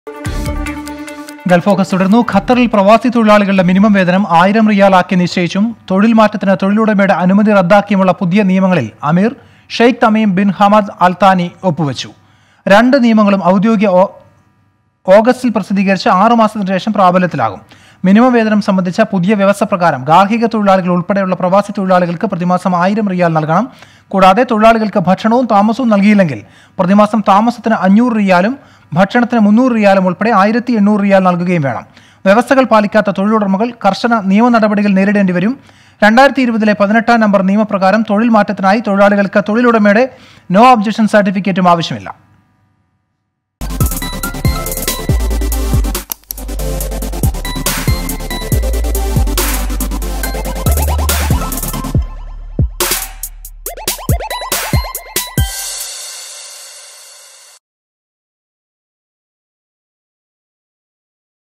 Gulf focus തുടർന്നു ഖത്തറിൽ പ്രവാസി തൊഴിലാളികളുടെ മിനിമം വേതനം ആയിരം റിയാലാക്കി നിശ്ചയിച്ചും തൊഴിൽ മാറ്റത്തിന് തൊഴിലുടമയുടെ അനുമതി റദ്ദാക്കിയുമുള്ള പുതിയ നിയമങ്ങളിൽ Amir Sheikh Tamim bin Hamad Al Thani ഒപ്പുവെച്ചു രണ്ട് നിയമങ്ങളും ഔദ്യോഗിക ഓ- ഓഗസ്റ്റിൽ പ്രസിദ്ധീകരിച്ച് ആറു മാസത്തിന് ശേഷം പ്രാബല്യത്തിലാകും മിനിമം വേതനം സംബന്ധിച്ച പുതിയ വ്യവസ്ഥ പ്രകാരം ഗാർഹിക തൊഴിലാളികൾ ഉൾപ്പെടെയുള്ള പ്രവാസി തൊഴിലാളികൾക്ക് പ്രതിമാസം ആയിരം റിയാൽ നൽകണം കൂടാതെ തൊഴിലാളികൾക്ക് ഭക്ഷണവും താമസവും നൽകിയില്ലെങ്കിൽ പ്രതിമാസം താമസത്തിന് അഞ്ഞൂറ് റിയാലും ഭക്ഷണത്തിന് മുന്നൂറ് റിയാലും ഉൾപ്പെടെ ആയിരത്തി എണ്ണൂറ് റിയാൽ നൽകുകയും വേണം വ്യവസ്ഥകൾ പാലിക്കാത്ത തൊഴിലുടമകൾ കർശന നിയമ നടപടികൾ നേരിടേണ്ടി വരും രണ്ടായിരത്തി ഇരുപതിലെ പതിനെട്ടാം നമ്പർ നിയമപ്രകാരം തൊഴിൽ മാറ്റത്തിനായി തൊഴിലാളികൾക്ക് തൊഴിലുടമയുടെ നോ ഒബ്ജക്ഷൻ സർട്ടിഫിക്കറ്റും ആവശ്യമില്ല